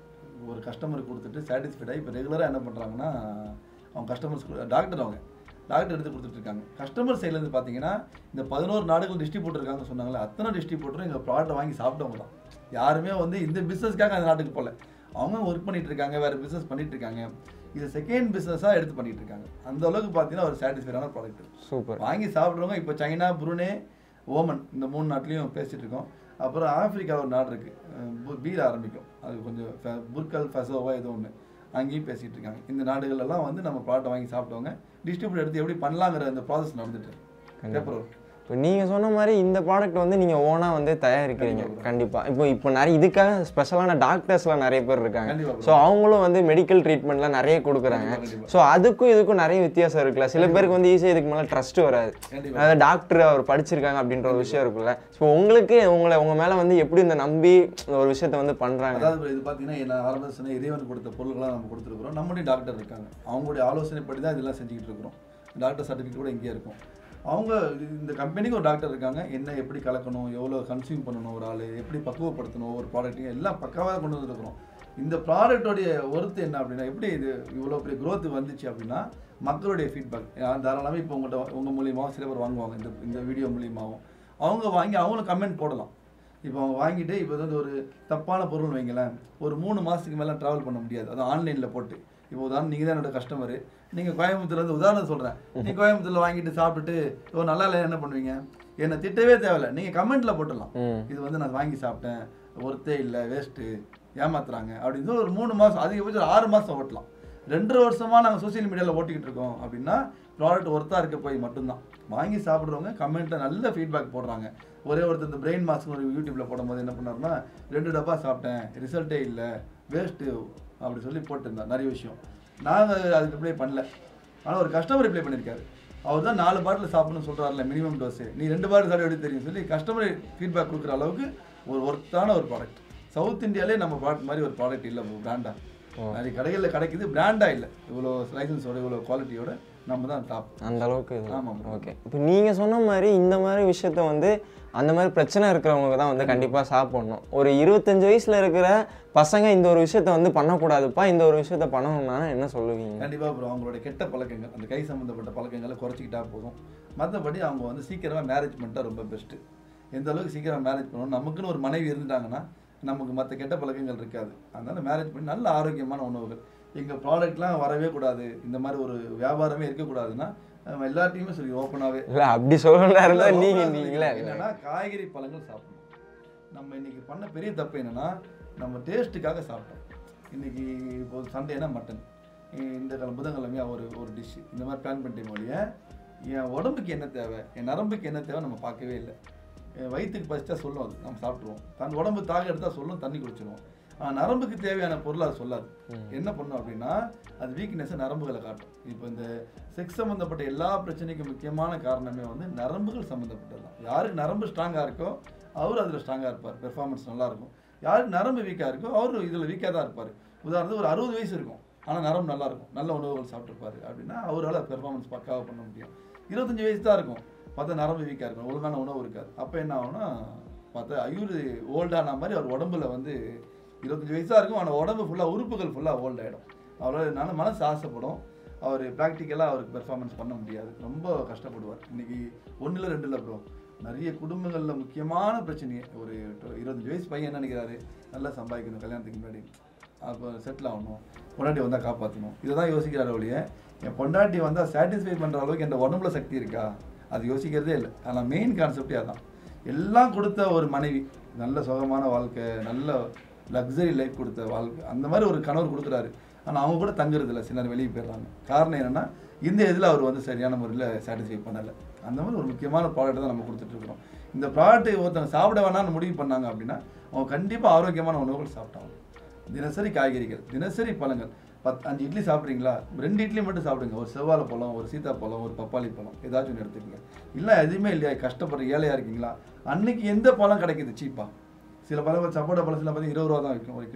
ஒரு கஸ்டமருக்கு கொடுத்துட்டு சாட்டிஸ்ஃபைடாக இப்போ ரெகுலராக என்ன பண்ணுறாங்கன்னா அவங்க கஸ்டமர்ஸ் டாக்டர் அவங்க டாக்டர் எடுத்து கொடுத்துட்டு இருக்காங்க கஸ்டமர் சைட்லேருந்து பார்த்தீங்கன்னா இந்த பதினோரு நாடுகள் டிஸ்ட்ரிபியூட்டர் இருக்காங்க சொன்னாங்களே அத்தனை டிஸ்ட்ரிபியூட்டரும் எங்கள் ப்ராடக்ட்டை வாங்கி சாப்பிட்டவங்க தான் யாருமே வந்து இந்த பிஸ்னஸ்க்காக அந்த நாட்டுக்கு போகல அவங்க ஒர்க் பண்ணிட்டு இருக்காங்க வேறு பிஸ்னஸ் பண்ணிட்டு இருக்காங்க இது செகண்ட் பிஸ்னஸாக எடுத்து பண்ணிட்டு இருக்காங்க அந்த அளவுக்கு பார்த்தீங்கன்னா ஒரு சாட்டிஸ்ஃபைடான ப்ராடக்ட் சூப்பர் வாங்கி சாப்பிட்றவங்க இப்போ சைனா புருனே ஓமன் இந்த மூணு நாட்டிலையும் பேசிட்டு இருக்கோம் அப்புறம் ஆப்பிரிக்கா ஒரு நாடு இருக்கு அஹ் பு- பீர் ஆரம்பிக்கும் அது கொஞ்சம் ஃபெ- புர்கல் ஃபெசோவா ஏதோ ஒன்று அங்கேயும் பேசிட்டு இருக்காங்க இந்த நாடுகள் எல்லாம் வந்து நம்ம ப்ராடக்ட் வாங்கி சாப்பிட்டவங்க டிஸ்ட்ரிபியூட் எடுத்து எப்படி பண்ணலாங்கிற அந்த ப்ராசஸ் நடந்துட்டு இருக்கு பேப்பர் ஒர்க் இப்போ நீங்க சொன்ன மாதிரி இந்த ப்ராடக்ட் வந்து நீங்க ஓனா வந்து தயாரிக்கிறீங்க கண்டிப்பா இப்போ இப்போ நிறைய இதுக்காக ஸ்பெஷலான டாக்டர்ஸ்லாம் நிறைய பேர் இருக்காங்க கண்டிப்பா bro. ஸோ அவங்களும் வந்து மெடிக்கல் ட்ரீட்மெண்ட்லாம் நிறைய கொடுக்குறாங்க கண்டிப்பா, கண்டிப்பா. ஸோ அதுக்கும் இதுக்கும் நிறைய வித்தியாசம் இருக்குல்ல சில பேருக்கு வந்து ஈஸியாக இதுக்கு மேலே ட்ரஸ்ட் வராது கண்டிப்பா. அதாவது டாக்டர் அவர் படிச்சிருக்காங்க அப்படின்ற ஒரு விஷயம் இருக்குல்ல ஸோ உங்களுக்கு உங்களை உங்க மேல வந்து எப்படி இந்த நம்பி ஒரு விஷயத்த வந்து பண்றாங்க அதாவது bro, இது பார்த்தீங்கன்னா என்ன ஆரம்ப சொன்ன இறைவன் கொடுத்த பொருள்களாக நம்ம கொடுத்துருக்குறோம் நம்மளுடைய டாக்டர் இருக்காங்க அவங்களுடைய ஆலோசனைப்படி தான் இதெல்லாம் செஞ்சுக்கிட்டு இருக்கிறோம் டாக்டர் சர்டிஃபிகேட் கூட இங்கேயே இருக்கும் அவங்க இது- இந்த கம்பெனிக்கு ஒரு டாக்டர் இருக்காங்க என்ன எப்படி கலக்கணும் எவ்வளோ கன்சியூம் பண்ணணும் ஒரு ஆள் எப்படி பக்குவப்படுத்தணும் ஒரு ப்ராடக்ட்டையும் எல்லாம் பக்காவாக கொண்டு வந்துருக்குறோம் இந்த ப்ராடக்டோடைய ஒர்த்து என்ன அப்படின்னா எப்படி இது இவ்வளோ பெரிய growth வந்துச்சு அப்படின்னா மக்களுடைய ஃபீட்பேக் தாராளமாக இப்போ உங்கள்கிட்ட உங்கள் மூலியமாகவும் சில பேர் வாங்குவாங்க இந்த இந்த வீடியோ மூலியமாகவும் அவங்க வாங்கி அவங்களும் கமெண்ட் போடலாம் இப்போ அவங்க வாங்கிட்டு இப்போ வந்து ஒரு தப்பான பொருள் வைங்களேன் ஒரு மூணு மாதத்துக்கு மேலே ட்ராவல் பண்ண முடியாது அது ஆன்லைனில் போட்டு இப்போ உதாரணம் நீங்கள் தான் என்னோட கஸ்டமரு நீங்கள் கோயம்புத்தூர்லேருந்து உதாரணம் சொல்கிறேன் நீங்கள் கோயம்புத்தூரில் வாங்கிட்டு சாப்பிட்டுட்டு ஓ நல்லா இல்லை என்ன பண்ணுவீங்க என்னை திட்டவே தேவையில்ல நீங்கள் கமெண்ட்டில் போட்டுடலாம் ம் இது வந்து நான் வாங்கி சாப்பிட்டேன் ஒருத்தே இல்லை வேஸ்ட்டு ஏமாத்துறாங்க அப்படின்னு சொல்லி ஒரு மூணு மாதம் அதிகபட்சம் ஒரு ஆறு மாதம் ஓட்டலாம் ரெண்டரை வருஷமாக நாங்கள் சோஷியல் மீடியாவில் ஓட்டிக்கிட்டு இருக்கோம் அப்படின்னா ப்ராடக்ட் ஒர்த்தாக இருக்க போய் மட்டும்தான் வாங்கி சாப்பிட்றவங்க கமெண்ட்டில் நல்ல ஃபீட்பேக் போடுறாங்க ஒரே ஒருத்தர் இந்த பிரெயின் மாஸ்க் ஒரு யூடியூப்பில் போடும்போது என்ன பண்ணாருன்னா ரெண்டு டப்பா சாப்பிட்டேன் ரிசல்ட்டே இல்லை வேஸ்ட்டு அப்படி சொல்லி போட்டிருந்தார் நிறைய விஷயம் நாங்கள் அதுக்கு ரிப்ளை பண்ணல ஆனால் ஒரு கஸ்டமர் ரிப்ளை பண்ணியிருக்காரு அவர் தான் நாலு பாட்டில் சாப்பிடணும்னு சொல்கிறாருல மினிமம் டோஸு நீ ரெண்டு பாட்டில் சாப்பிட எப்படி தெரியும் சொல்லி கஸ்டமர் ஃபீட்பேக் கொடுக்குற அளவுக்கு ஒரு ஒர்த்தான ஒரு ப்ராடக்ட் சவுத் இந்தியாலே நம்ம ப்ராடக்ட் மாதிரி ஒரு ப்ராடக்ட் இல்லை பிராண்டா நிறைய கடைகளில் கிடைக்குது பிராண்டா இல்லை இவ்வளோ லைசன்ஸோட இவ்வளோ குவாலிட்டியோட நம்ம தான் டாப் அந்த அளவுக்கு இது ஆமாம் ஓகே இப்போ நீங்க சொன்ன மாதிரி இந்த மாதிரி விஷயத்த வந்து அந்த மாதிரி பிரச்சனை இருக்கிறவங்க தான் வந்து கண்டிப்பா சாப்பிடணும் ஒரு இருபத்தஞ்சு வயசுல இருக்கிற பசங்க இந்த ஒரு விஷயத்த வந்து பண்ணக்கூடாதுப்பா இந்த ஒரு விஷயத்த பண்ணணும்னா என்ன சொல்லுவீங்க கண்டிப்பாக அப்புறம் அவங்களோட கெட்ட பழக்கங்கள் அந்த கை சம்மந்தப்பட்ட பழக்கங்களை குறைச்சிக்கிட்டா போதும் மற்றபடி அவங்க வந்து சீக்கிரமாக மேரேஜ் பண்ணிட்டா ரொம்ப பெஸ்ட்டு எந்த அளவுக்கு சீக்கிரம் மேரேஜ் பண்ணணும் நமக்குன்னு ஒரு மனைவி இருந்துட்டாங்கன்னா நமக்கு மற்ற கெட்ட பழக்கங்கள் இருக்காது அதனால மேரேஜ் பண்ணி நல்ல ஆரோக்கியமான உணவுகள் எங்கள் ப்ராடக்ட்லாம் வரவே கூடாது இந்த மாதிரி ஒரு வியாபாரமே இருக்கக்கூடாதுன்னா நம்ம எல்லாத்தையுமே சொல்லி ஓப்பனாகவே இல்ல அப்படி சொல்லணும் இருந்தா நீங்க நீங்களே என்னன்னா காய்கறி பழங்கள் சாப்பிடணும் நம்ம இன்னைக்கு பண்ண பெரிய தப்பு என்னன்னா நம்ம டேஸ்ட்டுக்காக சாப்பிட்டோம் இன்னைக்கு இப்போ சண்டேனா மட்டன் இந்த கிழமை புதன்கிழமையா ஒரு ஒரு டிஷ் இந்த மாதிரி பிளான் பண்ணிட்டே மொழிய என் உடம்புக்கு என்ன தேவை என் நரம்புக்கு என்ன தேவை நம்ம பார்க்கவே இல்லை என் வயிற்றுக்கு பசிச்சா சொல்லும் அது நம்ம சாப்பிட்ருவோம் தன் உடம்பு தாக எடுத்தா சொல்லும் தண்ணி குடிச்சிருவோம் ஆனால் நரம்புக்கு தேவையான பொருள் அது சொல்லாது என்ன பண்ணும் அப்படின்னா அது வீக்னஸை நரம்புகளை காட்டும் இப்போ இந்த செக்ஸ் சம்மந்தப்பட்ட எல்லா பிரச்சனைக்கும் முக்கியமான காரணமே வந்து நரம்புகள் சம்மந்தப்பட்டது தான் யாருக்கு நரம்பு ஸ்ட்ராங்காக இருக்கோ அவர் அதில் ஸ்ட்ராங்காக இருப்பார் பெர்ஃபார்மன்ஸ் நல்லா இருக்கும் யாருக்கு நரம்பு வீக்காக இருக்கோ அவர் இதில் வீக்காக தான் இருப்பார் உதாரணத்துக்கு ஒரு அறுபது வயசு இருக்கும் ஆனால் நரம்பு நல்லா இருக்கும் நல்ல உணவுகள் சாப்பிட்ருப்பாரு அப்படின்னா அவரால் பெர்ஃபார்மன்ஸ் பக்காவாக பண்ண முடியும் இருபத்தஞ்சி வயசு தான் இருக்கும் பார்த்தா நரம்பு வீக்காக இருக்கும் ஒழுங்கான உணவு இருக்காது அப்போ என்ன ஆகும்னா பார்த்தா ஐயூர் ஓல்டான மாதிரி அவர் உடம்புல வந்து இருபத்தஞ்சி வயசாக இருக்கும் ஆனால் உடம்பு ஃபுல்லாக உறுப்புகள் ஃபுல்லாக ஓல்ட் ஆகிடும் அவரால் என்னால மனசு ஆசைப்படும் அவர் ப்ராக்டிக்கலாக அவருக்கு பெர்ஃபார்மன்ஸ் பண்ண முடியாது ரொம்ப கஷ்டப்படுவார் இன்னைக்கு ஒன்றில் ரெண்டில் ப்ரோ நிறைய குடும்பங்களில் முக்கியமான பிரச்சனையே ஒரு டு- இருபத்தஞ்சு வயசு பையன் என்ன நினைக்கிறாரு நல்லா சம்பாதிக்கணும் கல்யாணத்துக்கு முன்னாடி அப்போ செட்டில் ஆகணும் பொண்டாட்டி வந்தால் காப்பாற்றணும் இதை தான் யோசிக்கிறாரு ஒழிய என் பொண்டாட்டி வந்தால் சாட்டிஸ்ஃபை பண்ணுற அளவுக்கு என் உடம்புல சக்தி இருக்கா அது யோசிக்கிறதே இல்லை ஆனால் மெயின் கான்செப்டே அதான் எல்லாம் கொடுத்த ஒரு மனைவி நல்ல சுகமான வாழ்க்கை நல்ல லக்ஸரி லைஃப் கொடுத்த வாழ்க்கை அந்த மாதிரி ஒரு கணவர் கொடுக்குறாரு ஆனால் அவங்க கூட தங்குறது இல்லை சிலர் வெளியே போயிடுறாங்க காரணம் என்னன்னா இந்த இதில் அவர் வந்து சரியான முறையில் சாட்டிஸ்ஃபை பண்ணலை அந்த மாதிரி ஒரு முக்கியமான ப்ராடக்ட் தான் நம்ம கொடுத்துட்ருக்குறோம் இந்த ப்ராடக்ட்டை ஒருத்தவங்க சாப்பிட வேணாம்னு முடிவு பண்ணாங்க அப்படின்னா அவங்க கண்டிப்பாக ஆரோக்கியமான உணவுகள் சாப்பிட்டாங்க தினசரி காய்கறிகள் தினசரி பழங்கள் பத் அஞ்சு இட்லி சாப்பிட்றீங்களா ரெண்டு இட்லி மட்டும் சாப்பிடுங்க ஒரு செவ்வாழை பழம் ஒரு சீத்தாப்பழம் ஒரு பப்பாளி பழம் ஏதாச்சும் ஒன்று எடுத்துக்கங்க இல்லை எதுவுமே இல்லையா கஷ்டப்படுற ஏழையாக இருக்கீங்களா அன்னைக்கு எந்த பழம் கிடைக்குது சீப்பா சில பழம் சப்போட்டா பழம் சில பார்த்தீங்கன்னா இருபது ரூபா தான் விற்கும் ஒரு கிலோ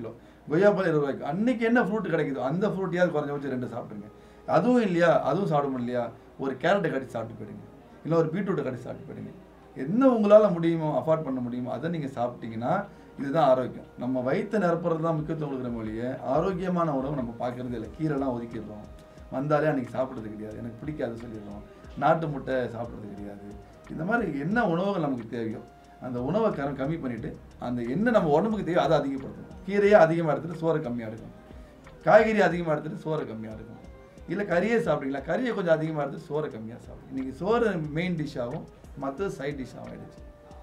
கொய்யாப்பழம் இருபது ரூபாய்க்கு அன்னைக்கு என்ன ஃப்ரூட் கிடைக்குதோ அந்த ஃப்ரூட்டையாவது குறைஞ்சபட்சம் ரெண்டு சாப்பிடுங்க அதுவும் இல்லையா அதுவும் சாப்பிட முடியலையா ஒரு கேரட்டை கடிச்சு சாப்பிட்டு போயிடுங்க இல்லை ஒரு பீட்ரூட்டை கடிச்சு சாப்பிட்டு போயிடுங்க என்ன உங்களால் முடியுமோ அஃபோர்ட் பண்ண முடியுமோ அதை நீங்கள் சாப்பிட்டீங்கன்னா இதுதான் ஆரோக்கியம் நம்ம வயிற்று நிரப்புறது தான் முக்கியத்துவம் கொடுக்குற மொழியே ஆரோக்கியமான உணவு நம்ம பார்க்கறதே இல்லை கீரைலாம் ஒதுக்கிடுறோம் வந்தாலே அன்றைக்கி சாப்பிட்றது கிடையாது எனக்கு பிடிக்காது சொல்லிடுறோம் நாட்டு முட்டை சாப்பிட்றது கிடையாது இந்த மாதிரி என்ன உணவுகள் நமக்கு தேவையோ அந்த உணவை கரம் கம்மி பண்ணிவிட்டு அந்த என்ன நம்ம உடம்புக்கு தேவையோ அதை அதிகப்படுத்தணும் கீரையை அதிகமாக எடுத்துகிட்டு சோறை கம்மியாக எடுக்கணும் காய்கறி அதிகமாக எடுத்துகிட்டு சோறை கம்மியாக எடுக்கணும் இல்லை கறியே சாப்பிட்றீங்களா கறியை கொஞ்சம் அதிகமாக எடுத்து சோறை கம்மியாக சாப்பிடுங்க இன்றைக்கி சோறு மெயின் டிஷ்ஷாகவும் மற்றது சைட் டிஷ்ஷாகவும் ஆகிடுச்சு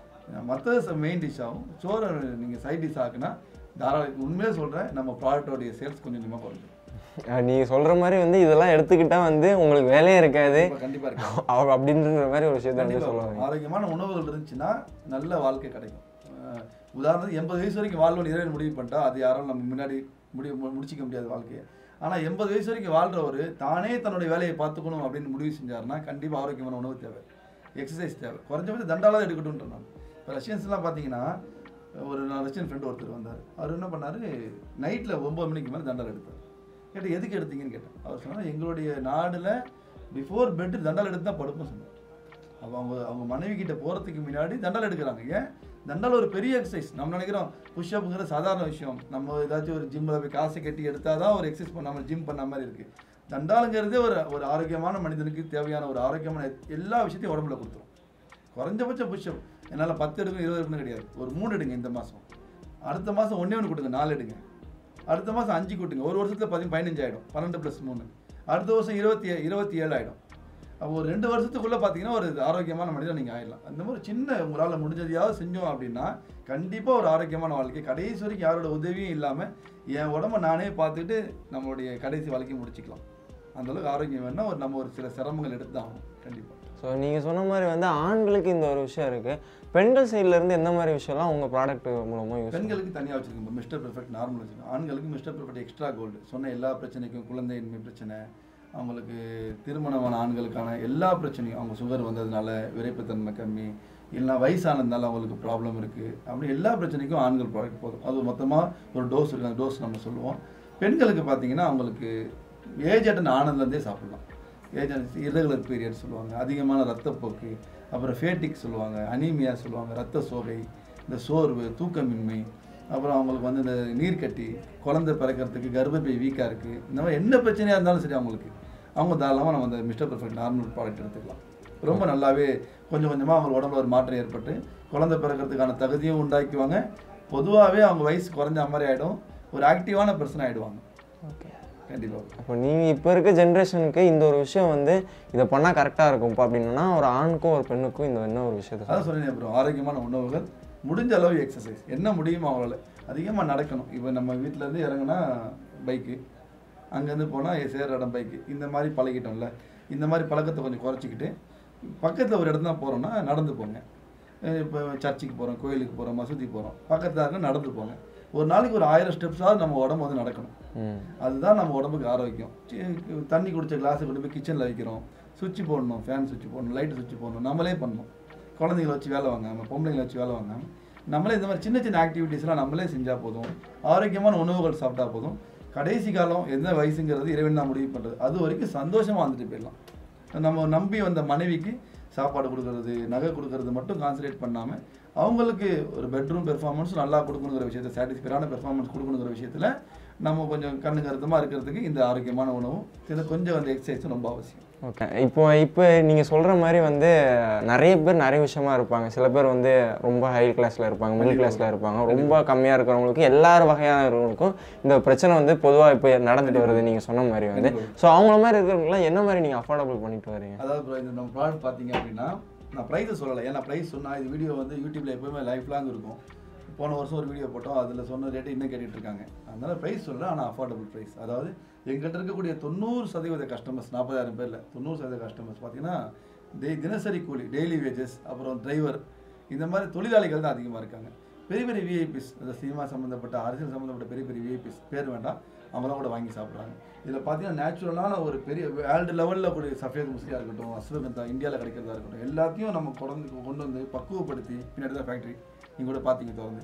மற்றது மெயின் டிஷ்ஷாகவும் சோறை நீங்கள் சைட் டிஷ் ஆக்குனா தாராள உண்மையாக சொல்கிறேன் நம்ம ப்ராடக்டோடைய சேல்ஸ் கொஞ்சம் கொஞ்சமாக குறைஞ்சிடும் அஹ் நீங்க சொல்ற மாதிரி வந்து இதெல்லாம் எடுத்துக்கிட்டா வந்து உங்களுக்கு வேலையே இருக்காது கண்டிப்பாக இருக்கு அவங்க அப்படின்ற மாதிரி ஒரு விஷயத்த வந்து கண்டிப்பா. சொல்லுவாங்க ஆரோக்கியமான உணவுகள் இருந்துச்சுன்னா நல்ல வாழ்க்கை கிடைக்கும் அஹ் உதாரணத்துக்கு எண்பது வயசு வரைக்கும் வாழ்வோம் இறைவன் முடிவு பண்ணிட்டா அது யாரும் நம்ம முன்னாடி முடிவு மு- முடிச்சிக்க முடியாது வாழ்க்கையை ஆனால் எண்பது வயசு வரைக்கும் வாழ்றவர் தானே தன்னுடைய வேலையை பார்த்துக்கணும் அப்படின்னு முடிவு செஞ்சாருன்னா கண்டிப்பாக ஆரோக்கியமான உணவு தேவை எக்ஸசைஸ் தேவை குறைஞ்சபட்சம் தண்டாலாவது எடுக்கட்டும்ன்ற நான் இப்போ ரஷ்யன்ஸ்லாம் பார்த்தீங்கன்னா ஒரு நான் ரஷ்யன் ஃப்ரெண்டு ஒருத்தர் வந்தார் அவர் என்ன பண்ணார் நைட்டில் ஒம்பது மணிக்கு மேலே தண்டால் எடுத்தார் கேட்டேன் எதுக்கு எடுத்தீங்கன்னு கேட்டேன் அவர் சொன்னார் எங்களுடைய நாடில் பிஃபோர் பெட் தண்டால் எடுத்து தான் படுப்போம் சொன்னார் அப்போ அவங்க அவங்க மனைவி கிட்ட போகிறதுக்கு முன்னாடி தண்டால் எடுக்கிறாங்க ஏன் தண்டால் ஒரு பெரிய எக்ஸசைஸ் நம்ம நினைக்கிறோம் புஷ்அப்புங்கிற சாதாரண விஷயம் நம்ம ஏதாச்சும் ஒரு ஜிம்மில் போய் காசை கட்டி எடுத்தால் தான் ஒரு எக்ஸசைஸ் பண்ணாமல் ஜிம் பண்ண மாதிரி இருக்குது தண்டாலுங்கிறதே ஒரு ஒரு ஆரோக்கியமான மனிதனுக்கு தேவையான ஒரு ஆரோக்கியமான எல்லா விஷயத்தையும் உடம்புல கொடுத்துரும் குறைஞ்சபட்ச புஷ்அப் என்னால் பத்து எடுக்கணும் இருபது எடுக்கணும் கிடையாது ஒரு மூணு எடுங்க இந்த மாதம் அடுத்த மாதம் ஒன்றே ஒன்று கொடுங்க நாலு எடுங்க அடுத்த மாதம் அஞ்சு கூட்டுங்க ஒரு வருஷத்தில் பதி பதினஞ்சு ஆகிடும் பன்னெண்டு ப்ளஸ் மூணு அடுத்த வருஷம் இருபத்தி ஏ- இருபத்தி ஏழு ஆகிடும் அப்போ ஒரு ரெண்டு வருஷத்துக்குள்ளே பார்த்தீங்கன்னா ஒரு ஆரோக்கியமான மனிதன் நீங்கள் ஆயிடலாம் அந்த மாதிரி சின்ன உங்களால் முடிஞ்சதையாவது செஞ்சோம் அப்படின்னா கண்டிப்பாக ஒரு ஆரோக்கியமான வாழ்க்கை கடைசி வரைக்கும் யாரோட உதவியும் இல்லாமல் என் உடம்ப நானே பார்த்துட்டு நம்மளுடைய கடைசி வாழ்க்கையை முடிச்சுக்கலாம் அந்த அளவுக்கு ஆரோக்கியம் வேணா ஒரு நம்ம ஒரு சில சிரமங்கள் எடுத்து தான் ஆகணும் கண்டிப்பாக ஸோ நீங்கள் சொன்ன மாதிரி வந்து ஆண்களுக்கு இந்த ஒரு விஷயம் இருக்குது பெண்கள் சைடுல இருந்து எந்த மாதிரி விஷயம்லாம் உங்கள் ப்ராடக்ட் மூலமாக யூஸ் பெண்களுக்கு தனியாக வச்சிருக்கோம் மிஸ்டர் பெர்ஃபெக்ட் நார்மல் வச்சிருக்கோம் ஆண்களுக்கு மிஸ்டர் பெர்ஃபெக்ட் எக்ஸ்ட்ரா கோல்டு சொன்ன எல்லா பிரச்சனைக்கும் குழந்தையின்மை பிரச்சனை அவங்களுக்கு திருமணமான ஆண்களுக்கான எல்லா பிரச்சனையும் அவங்க சுகர் வந்ததுனால விரைப்புத்தன்மை கம்மி இல்லைனா வயசானதுனால அவங்களுக்கு ப்ராப்ளம் இருக்குது அப்படி எல்லா பிரச்சனைக்கும் ஆண்கள் ப்ராடக்ட் போதும் அது மொத்தமாக ஒரு டோஸ் இருக்குது அந்த டோஸ் நம்ம சொல்லுவோம் பெண்களுக்கு பார்த்தீங்கன்னா அவங்களுக்கு ஏஜ் அட்டன் ஆனதுலேருந்தே சாப்பிடலாம் ஏஜ் irregular பீரியட் சொல்லுவாங்க அதிகமான ரத்தப்போக்கு அப்புறம் ஃபேட்டிக் சொல்லுவாங்க அனீமியா சொல்லுவாங்க ரத்த சோகை இந்த சோர்வு தூக்கமின்மை அப்புறம் அவங்களுக்கு வந்து இந்த நீர்க்கட்டி குழந்தை பிறக்கிறதுக்கு கர்ப்பப்பை வீக்காக இருக்குது இந்த மாதிரி என்ன பிரச்சனையாக இருந்தாலும் சரி அவங்களுக்கு அவங்க தாராளமாக நம்ம அந்த மிஸ்டர் பர்ஃபெக்ட் நார்மல் ப்ராடக்ட் எடுத்துக்கலாம் ரொம்ப நல்லாவே கொஞ்சம் கொஞ்சமாக அவங்க உடம்புல ஒரு மாற்றம் ஏற்பட்டு குழந்தை பிறக்கிறதுக்கான தகுதியும் உண்டாக்குவாங்க பொதுவாகவே அவங்க வயசு குறைஞ்ச மாதிரி ஆகிடும் ஒரு ஆக்டிவான பர்சன் ஆகிடுவாங்க ஓகே கண்டிப்பாக அப்போ நீங்கள் இப்போ இருக்க ஜென்ரேஷனுக்கு இந்த ஒரு விஷயம் வந்து இதை பண்ணால் கரெக்டாக இருக்கும்ப்பா அப்படின்னா ஒரு ஆணுக்கும் ஒரு பெண்ணுக்கும் இந்த என்ன ஒரு விஷயத்தை அதான் சொன்னேன் அப்புறம் ஆரோக்கியமான உணவுகள் முடிஞ்ச அளவு எக்ஸசைஸ் என்ன முடியுமோ அவங்களால அதிகமாக நடக்கணும் இப்போ நம்ம வீட்டிலேருந்து இறங்குனா பைக்கு அங்கேருந்து போனால் சேர்ற இடம் பைக்கு இந்த மாதிரி பழகிட்டோம்ல இந்த மாதிரி பழக்கத்தை கொஞ்சம் குறைச்சிக்கிட்டு பக்கத்தில் ஒரு இடம் தான் போகிறோம்னா நடந்து போங்க இப்போ சர்ச்சுக்கு போகிறோம் கோயிலுக்கு போகிறோம் மசூதிக்கு போகிறோம் பக்கத்தில் இருக்க நடந்து போங்க ஒரு நாளைக்கு ஒரு ஆயிரம் ஸ்டெப்ஸாவது நம்ம உடம்பு வந்து நடக்கணும் ம் அதுதான் நம்ம உடம்புக்கு ஆரோக்கியம் சி- தண்ணி குடிச்ச கிளாஸை கொண்டு போய் கிச்சனில் வைக்கிறோம் சுவிட்ச் போடணும் ஃபேன் சுவிட்ச் போடணும் லைட் சுவிட்ச் போடணும் நம்மளே பண்ணணும் குழந்தைங்கள வச்சு வேலை வாங்காமல் பொம்பளைங்களை வச்சு வேலை வாங்காமல் நம்மளே இந்த மாதிரி சின்ன சின்ன ஆக்டிவிட்டீஸ்லாம் நம்மளே செஞ்சால் போதும் ஆரோக்கியமான உணவுகள் சாப்பிட்டா போதும் கடைசி காலம் என்ன வயசுங்கிறது இறைவன் தான் முடிவு பண்ணுறது அது வரைக்கும் சந்தோஷமாக வந்துட்டு போயிடலாம் நம்ம நம்பி வந்த மனைவிக்கு சாப்பாடு கொடுக்கறது நகை கொடுக்கறது மட்டும் கான்சன்ட்ரேட் பண்ணாமல் அவங்களுக்கு ஒரு பெட்ரூம் பெர்ஃபார்மன்ஸ் நல்லா கொடுக்கணுங்கிற விஷயத்தை சாட்டிஸ்ஃபைடான பெர்ஃபார்மன்ஸ் கொடுக்கணுங்கிற விஷயத்தில் நம்ம கொஞ்சம் கண்ணு கருத்தமாக இருக்கிறதுக்கு இந்த ஆரோக்கியமான உணவும் சில கொஞ்சம் அந்த எக்ஸசைஸும் ரொம்ப அவசியம் ஓகே இப்போ இப்போ நீங்கள் சொல்கிற மாதிரி வந்து நிறைய பேர் நிறைய விஷயமா இருப்பாங்க சில பேர் வந்து ரொம்ப ஹை கிளாஸில் இருப்பாங்க மிடில் கிளாஸில் இருப்பாங்க ரொம்ப கம்மியாக இருக்கிறவங்களுக்கும் எல்லார் வகையானவங்களுக்கும் இந்த பிரச்சனை வந்து பொதுவாக இப்போ நடந்துட்டு வருது நீங்கள் சொன்ன மாதிரி வந்து ஸோ அவங்கள மாதிரி இருக்கிறவங்களாம் என்ன மாதிரி நீங்கள் அஃபோர்டபுள் பண்ணிட்டு வரீங்க அதாவது bro, இந்த நம்ம ப்ராடக்ட் பார்த்தீங்க அப்படின்னா நான் ப்ரைஸை சொல்லலை ஏன்னா ப்ரைஸ் சொன்னால் இது வீடியோ வந்து யூடியூப்ல எப்பவுமே லைஃப் லாங் இருக்கும் போன வருஷம் ஒரு வீடியோ போட்டோம் அதில் சொன்ன ரேட்டு இன்னும் கேட்டுட்டு இருக்காங்க அதனால ப்ரைஸ் சொல்லல ஆனால் அஃபோர்டபுள் ப்ரைஸ் அதாவது எங்கிட்ட இருக்கக்கூடிய தொண்ணூறு சதவீத கஸ்டமர்ஸ் நாற்பதாயிரம் பேரில் தொண்ணூறு சதவீத கஸ்டமர்ஸ் பார்த்தீங்கன்னா டெய் தினசரி கூலி டெய்லி வேஜஸ் அப்புறம் டிரைவர் இந்த மாதிரி தொழிலாளிகள் தான் அதிகமாக இருக்காங்க பெரிய பெரிய விஐபிஸ் இந்த சினிமா சம்மந்தப்பட்ட அரசியல் சம்மந்தப்பட்ட பெரிய பெரிய விஐபிஸ் பேர் வேண்டாம் அவங்களாம் கூட வாங்கி சாப்பிட்றாங்க இதில் பார்த்தீங்கன்னா நேச்சுரலான ஒரு பெரிய வேர்ல்டு லெவலில் கூடிய சஃபேத் முஸ்லியாக இருக்கட்டும் அஸ்வகந்தா இந்தியாவில் கிடைக்கிறதா இருக்கட்டும் எல்லாத்தையும் நம்ம கொண்டு கொண்டு வந்து பக்குவப்படுத்தி பின்னாடி தான் ஃபேக்ட்ரி நீங்கள் கூட பார்த்தீங்க திறந்து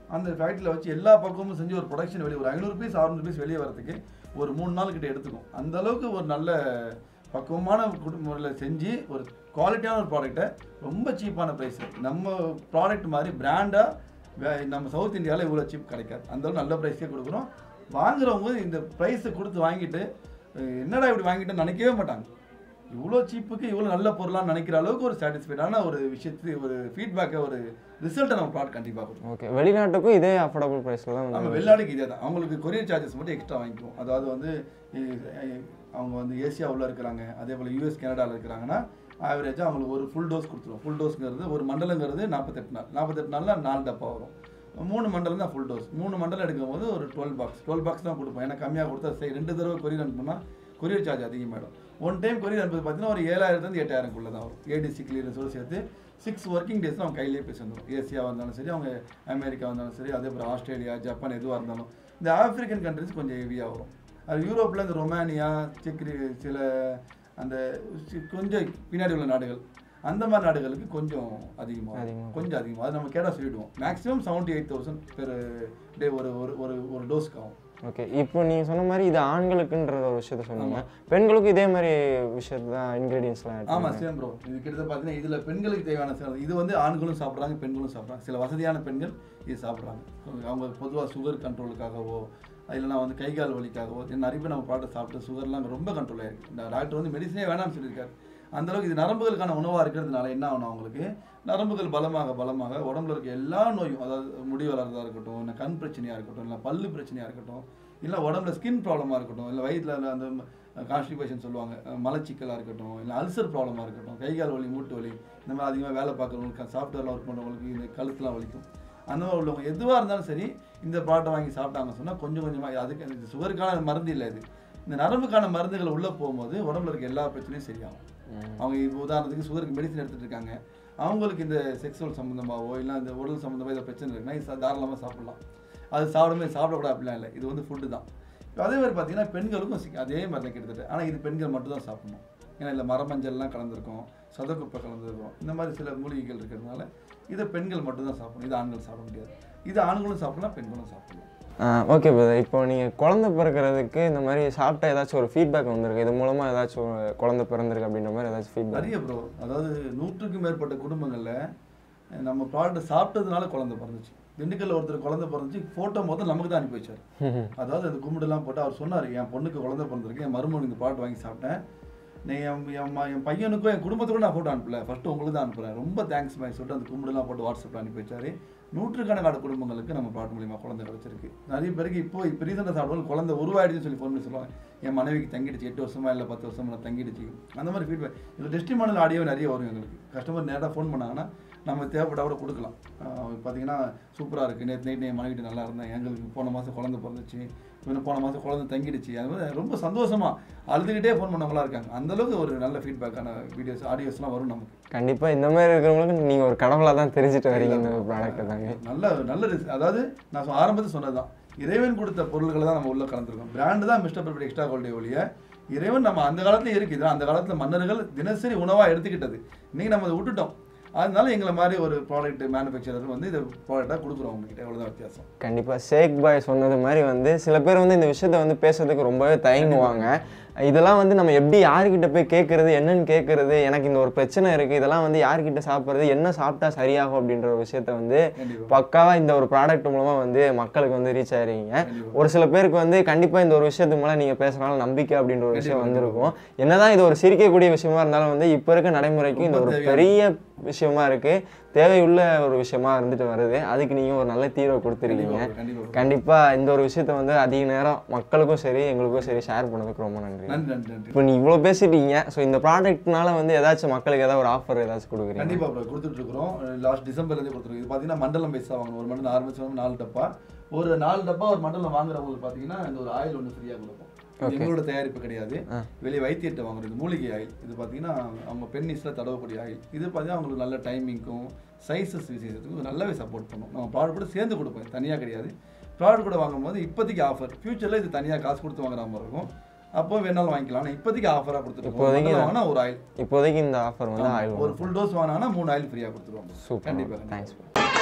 அந்த ஃபேக்ட்ரியில் வச்சு எல்லா பக்கமும் செஞ்சு ஒரு ப்ரொடக்ஷன் வெளியே ஒரு ஐநூறு பீஸ் அறுநூறு பீஸ் வெளியே வரதுக்கு ஒரு மூணு நாள் கிட்ட எடுத்துக்கும் அந்த அளவுக்கு ஒரு நல்ல பக்குவமான குடும்ப முறையில் செஞ்சு ஒரு குவாலிட்டியான ஒரு ப்ராடக்ட்டை ரொம்ப சீப்பான ப்ரைஸ் நம்ம ப்ராடக்ட் மாதிரி பிராண்டாக நம்ம சவுத் இந்தியாவில் இவ்வளோ சீப் கிடைக்காது அந்த அளவுக்கு நல்ல ப்ரைஸே கொடுக்குறோம் வாங்குறவங்க இந்த ப்ரைஸை கொடுத்து வாங்கிட்டு அஹ் என்னடா இப்படி வாங்கிட்டேன்னு நினைக்கவே மாட்டாங்க இவ்வளோ சீப்புக்கு இவ்வளோ நல்ல பொருளான்னு நினைக்கிற அளவுக்கு ஒரு சாட்டிஸ்ஃபைடான ஒரு விஷயத்து ஒரு ஃபீட்பேக்கை ஒரு ரிசல்ட்டை நம்ம ப்ராடக்ட் கண்டிப்பாக கொடுக்கும் ஓகே வெளிநாட்டுக்கும் இதே அஃபோர்டபுள் ப்ரைஸில் தான் நம்ம வந்து வெளிநாடுக்கு இதே தான் அவங்களுக்கு கொரியர் சார்ஜஸ் மட்டும் எக்ஸ்ட்ரா வாங்கிக்குவோம் அதாவது வந்து இ- இ- அவங்க வந்து ஏசியா உள்ள இருக்கிறாங்க அதே போல் யூஎஸ் கனடாவில் இருக்கிறாங்கன்னா ஆவரேஜாக அவங்களுக்கு ஒரு ஃபுல் டோஸ் கொடுத்துருவோம் ஃபுல் டோஸ்ங்கிறது ஒரு மண்டலங்கிறது நாற்பத்தெட்டு நாள் நாற்பத்தெட்டு நாளில் நாலு டப்பா வரும் மூணு மண்டலம் தான் ஃபுல் டோஸ் மூணு மண்டலம் எடுக்கும்போது ஒரு டுவெல் பாக்ஸ் டுவெல் பாக்ஸ் தான் கொடுப்போம் ஏன்னா கம்மியாக கொடுத்தா சரி ரெண்டு தடவை கொரியர் அனுப்புனா கொரியர் சார்ஜ் அதிகமாகிடும் ஒன் டைம் கொரியர் அனுப்புறது பார்த்தீங்கன்னா ஒரு ஏழாயிரத்துலேருந்து எட்டாயிரம்குள்ளே தான் வரும் ஏடிசி கிளியரன்ஸோடு சேர்த்து சிக்ஸ் ஒர்க்கிங் டேஸ் அவங்க கையிலேயே போய் சேர்ந்துடும் ஏசியாவாக இருந்தாலும் சரி அவங்க அமெரிக்கா இருந்தாலும் சரி அதே போல் ஆஸ்திரேலியா ஜப்பான் எதுவாக இருந்தாலும் இந்த ஆப்பிரிக்கன் கண்ட்ரிஸ் கொஞ்சம் ஹெவியாக வரும் அது யூரோப்பில் இந்த ரொமானியா செக் ரி- சில அந்த சி- கொஞ்சம் பின்னாடி உள்ள நாடுகள் அந்த மாதிரி நாடுகளுக்கு கொஞ்சம் அதிகமாக அதிகமா. கொஞ்சம் அதிகமாக அது நம்ம கேட்டால் சொல்லிடுவோம் maximum seventy eight thousand per day ஒரு ஒரு ஒரு ஒரு டோஸ்க்கு ஆகும் ஓகே இப்போ நீங்கள் சொன்ன மாதிரி இது ஆண்களுக்குன்ற ஒரு விஷயத்த சொன்னீங்க பெண்களுக்கும் இதே மாதிரி விஷயத்தை தான் இன்க்ரீடியன்ஸ்லாம் ஆட் ஆமாம் சேம் ப்ரோ இது கிட்டத்தட்ட பார்த்தீங்கன்னா இதில் பெண்களுக்கு தேவையான சில இது வந்து ஆண்களும் சாப்பிட்றாங்க பெண்களும் சாப்பிட்றாங்க சில வசதியான பெண்கள் இது சாப்பிட்றாங்க அவங்க பொதுவாக சுகர் கண்ட்ரோலுக்காகவோ இல்லைனா வந்து கை கால் வலிக்காகவோ இது நிறைய பேர் நம்ம ப்ராடக்ட் சாப்பிட்டு சுகர்லாம் ரொம்ப கண்ட்ரோல் ஆயிருக்கு இந்த டாக்டர் வந்து மெடிசனே வேணாம்னு சொல்லியிருக்காரு அந்த அளவுக்கு இது நரம்புகளுக்கான உணவாக இருக்கிறதுனால என்ன ஆகணும் அவங்களுக்கு நரம்புகள் பலமாக பலமாக உடம்புல இருக்க எல்லா நோயும் அதாவது முடி வளர்றதா இருக்கட்டும் இல்லை கண் பிரச்சனையாக இருக்கட்டும் இல்லை பல்லு பிரச்சனையாக இருக்கட்டும் இல்லை உடம்புல ஸ்கின் ப்ராப்ளமாக இருக்கட்டும் இல்லை வயிற்றில் அந்த கான்ஸ்டிபேஷன் சொல்லுவாங்க அஹ் மலச்சிக்கலாக இருக்கட்டும் இல்லை அல்சர் ப்ராப்ளமாக இருக்கட்டும் கை கால் வலி மூட்டு வலி இந்த மாதிரி அதிகமாக வேலை பார்க்குறவங்களுக்கு சாஃப்ட்வேரில் ஒர்க் பண்ணுறவங்களுக்கு இந்த கழுத்துலாம் வலிக்கும் அந்த மாதிரி உள்ளவங்க எதுவாக இருந்தாலும் சரி இந்த ப்ராடக்ட் வாங்கி சாப்பிட்டாங்க சொன்னால் கொஞ்சம் கொஞ்சமாக அதுக்கு இது சுகருக்கான மருந்து இல்லை இது இந்த நரம்புக்கான மருந்துகள் உள்ளே போகும்போது உடம்புல இருக்க எல்லா பிரச்சனையும் சரியாகும் அவங்க இப்போ உதாரணத்துக்கு சுகருக்கு மெடிசன் எடுத்துட்டு இருக்காங்க அவங்களுக்கு இந்த செக்ஸுவல் சம்மந்தமாகவோ இல்லை இந்த உடல் சம்மந்தமாக ஏதோ பிரச்சனை இருக்குன்னா இது சா- தாராளமாக சாப்பிடலாம் அது சாப்பிடாம சாப்பிடக்கூடாது அப்படிலாம் இல்லை இது வந்து ஃபுட்டு தான் இப்போ அதே மாதிரி பார்த்தீங்கன்னா பெண்களுக்கும் சிக்க- அதே மாதிரி தான் கிட்டத்தட்ட ஆனால் இது பெண்கள் மட்டும் தான் சாப்பிடணும் ஏன்னா இதில் மரமஞ்சள்லாம் கலந்துருக்கும் சதக்குப்பை கலந்துருக்கும் இந்த மாதிரி சில மூலிகைகள் இருக்கிறதுனால இதை பெண்கள் மட்டும் தான் சாப்பிடணும் இது ஆண்கள் சாப்பிட முடியாது இது ஆண்களும் சாப்பிடலாம் பெண்களும் சாப்பிடலாம் ஓகே பிரதர் இப்போ நீங்கள் குழந்தை பிறக்கிறதுக்கு இந்த மாதிரி சாப்பிட்டா ஏதாச்சும் ஒரு ஃபீட்பேக் வந்திருக்கு இது மூலமாக ஏதாச்சும் ஒரு குழந்தை பிறந்திருக்கு அப்படின்ற மாதிரி ஏதாச்சும் ஃபீட்பேக் நிறைய ப்ரோ அதாவது நூற்றுக்கும் மேற்பட்ட குடும்பங்களில் நம்ம ப்ராடக்ட் சாப்பிட்டதுனால குழந்தை பிறந்துச்சு திண்டுக்கல்ல ஒருத்தர் குழந்தை பிறந்துச்சு ஃபோட்டோ மொத்தம் நமக்கு தான் அனுப்பி வச்சார் அதாவது அந்த கும்பிடுலாம் போட்டு அவர் சொன்னார் என் பொண்ணுக்கு குழந்தை பிறந்திருக்கு என் மருமகனுக்கு இந்த ப்ராடக்ட் வாங்கி சாப்பிட்டேன் நீ என் என் ம- என் பையனுக்கும் என் குடும்பத்துக்கும் நான் ஃபோட்டோ அனுப்பல ஃபஸ்ட்டு உங்களுக்கு தான் அனுப்புகிறேன் ரொம்ப தேங்க்ஸ் மாதிரி சொல்லிட்டு அந்த கும்பிடுலாம் போட்டு வாட்ஸ்அப்பில் அனுப்பி வச்சாரு நூற்றுக்கணக்கான குடும்பங்களுக்கு நம்ம ப்ராடக்ட் மூலியமாக குழந்தை கிடச்சிருக்கு நிறைய பேருக்கு இப்போ இப்போ ரீசெண்டாக சாப்பிடுவோம் குழந்தை உருவாயிடுச்சுன்னு சொல்லி ஃபோன் பண்ணி சொல்லுவாங்க என் மனைவிக்கு தங்கிடுச்சு எட்டு வருஷமா இல்லை பத்து வருஷமா தங்கிடுச்சு அந்த மாதிரி ஃபீட்பேக் இது டெஸ்டிமானல் ஆடியோ நிறைய வரும் எங்களுக்கு கஸ்டமர் நேராக ஃபோன் பண்ணாங்கன்னா நம்ம தேவைப்பட்டா கூட கொடுக்கலாம் ஆஹ் பார்த்தீங்கன்னா சூப்பராக இருக்குது நேற்று நைட் என் மனைவிட்டு நல்லா இருந்தேன் எங்களுக்கு போன மாதம் குழந்தை பிறந்துச்சு இன்னும் போன மாதம் குழந்தை தங்கிடுச்சு அது மாதிரி ரொம்ப சந்தோஷமா அழுதுகிட்டே ஃபோன் பண்ணவங்களா இருக்காங்க அந்த அளவுக்கு ஒரு நல்ல ஃபீட்பேக்கான வீடியோஸ் ஆடியோஸ்லாம் வரும் நமக்கு கண்டிப்பாக இந்த மாதிரி இருக்கிறவங்களுக்கு நீங்கள் ஒரு கடவுளாக தான் தெரிஞ்சுட்டு வரீங்க இந்த ப்ராடக்ட்டை தாங்க நல்ல நல்ல ரிஸ் அதாவது நான் சொ- ஆரம்பத்தில் சொன்னதுதான் இறைவன் கொடுத்த பொருள்களை தான் நம்ம உள்ள கலந்துருக்கோம் பிராண்டு தான் மிஸ்டர் பெர்ஃபெக்ட் எக்ஸ்ட்ரா குவாலிட்டி ஒழிய இறைவன் நம்ம அந்த காலத்துல இருக்குது அந்த காலத்துல மன்னர்கள் தினசரி உணவா எடுத்துக்கிட்டது இன்னைக்கு நம்ம அதை விட்டுட்டோம் அதனால எங்களை மாதிரி ஒரு ப்ராடக்ட் மேனுஃபேக்சரர் வந்து இந்த ப்ராடக்டாக கொடுக்குறோம் உங்ககிட்ட எவ்வளோதான் வித்தியாசம் கண்டிப்பாக ஷேக் பாய் சொன்னது மாதிரி வந்து சில பேர் வந்து இந்த விஷயத்த வந்து பேசுறதுக்கு ரொம்பவே தயங்குவாங்க இதெல்லாம் வந்து நம்ம எப்படி யார்கிட்ட போய் கேட்குறது என்னன்னு கேட்குறது எனக்கு இந்த ஒரு பிரச்சனை இருக்குது இதெல்லாம் வந்து யார்கிட்ட சாப்பிட்றது என்ன சாப்பிட்டா சரியாகும் அப்படின்ற ஒரு விஷயத்த வந்து கண்டிப்பா பக்காவாக இந்த ஒரு ப்ராடக்ட் மூலமாக வந்து மக்களுக்கு வந்து ரீச் ஆயிருக்கீங்க கண்டிப்பா. ஒரு சில பேருக்கு வந்து கண்டிப்பாக இந்த ஒரு விஷயத்துக்கு மேலே நீங்கள் பேசுறதுனால நம்பிக்கை அப்படின்ற ஒரு விஷயம் வந்திருக்கும் என்னதான் இது ஒரு சிரிக்கக்கூடிய விஷயமா இருந்தாலும் வந்து இப்போ இருக்க நடைமுறைக்கு இந்த ஒரு ரொம்ப பெரிய விஷயமா இருக்கு தேவையுள்ள ஒரு விஷயமா இருந்துட்டு வருது அதுக்கு நீங்கள் ஒரு நல்ல தீர்வை கொடுத்துருக்கீங்க கண்டிப்பா கண்டிப்பா கண்டிப்பா இந்த ஒரு விஷயத்த வந்து அதிக நேரம் மக்களுக்கும் சரி எங்களுக்கும் சரி ஷேர் பண்ணதுக்கு ரொம்ப நன்றி நன்றி நன்றி நன்றி இப்போ நீ இவ்வளோ பேசிட்டீங்க ஸோ இந்த ப்ராடக்ட்னால வந்து ஏதாச்சும் மக்களுக்கு ஏதாவது ஒரு ஆஃபர் ஏதாச்சும் கொடுக்குறீங்க கண்டிப்பா ப்ரோ கொடுத்துட்டு இருக்கிறோம் லாஸ்ட் டிசம்பர்லேருந்து கொடுத்துருக்கோம் இது பார்த்தீங்கன்னா மண்டலம் பைசா வாங்கணும் ஒரு மண்டலம் ஆரம்பிச்சு நாலு டப்பா ஒரு நாலு டப்பா ஒரு மண்டலம் வாங்குறவங்களுக்கு பார்த்தீங்கன்னா இந்த ஒரு ஆயில் ஒன்று ஃப்ரீயாக கொடுப்போம் இது எங்களோட தயாரிப்பு கிடையாது ஆ. வெளியே வைத்தியத்தை வாங்குறது இது மூலிகை ஆயில் இது பார்த்தீங்கன்னா அவங்க பென்னிஸில் தடவக்கூடிய ஆயில் இது பார்த்தீங்கன்னா அவங்களுக்கு நல்ல டைமிங்க்கும் சைஸஸ் விசேஷத்துக்கும் நல்லாவே சப்போர்ட் பண்ணும் நம்ம ப்ராடக்ட் கூட சேர்ந்து கொடுப்போம் தனியாக கிடையாது ப்ராடக்ட் கூட வாங்கும்போது இப்போதைக்கு ஆஃபர் ஃபியூச்சரில் இது தனியாக காசு கொடுத்து வாங்குற மாதிரி இருக்கும் அப்போ வேணாலும் வாங்கிக்கலாம் ஆனால் இப்போதைக்கு ஆஃபராக கொடுத்துட்டு இப்போதைக்கு இருக்கோம் வாங்கினா ஒரு ஆயில் இப்போதைக்கு இந்த ஆஃபர் வந்து ஆயில் ஒரு ஃபுல் டோஸ் வாங்கினாங்கன்னா மூணு ஆயில் ஃப்ரீயாக கொடுத்துருவாங்க சூப்பர் கண்டிப்பா தேங்க்ஸ்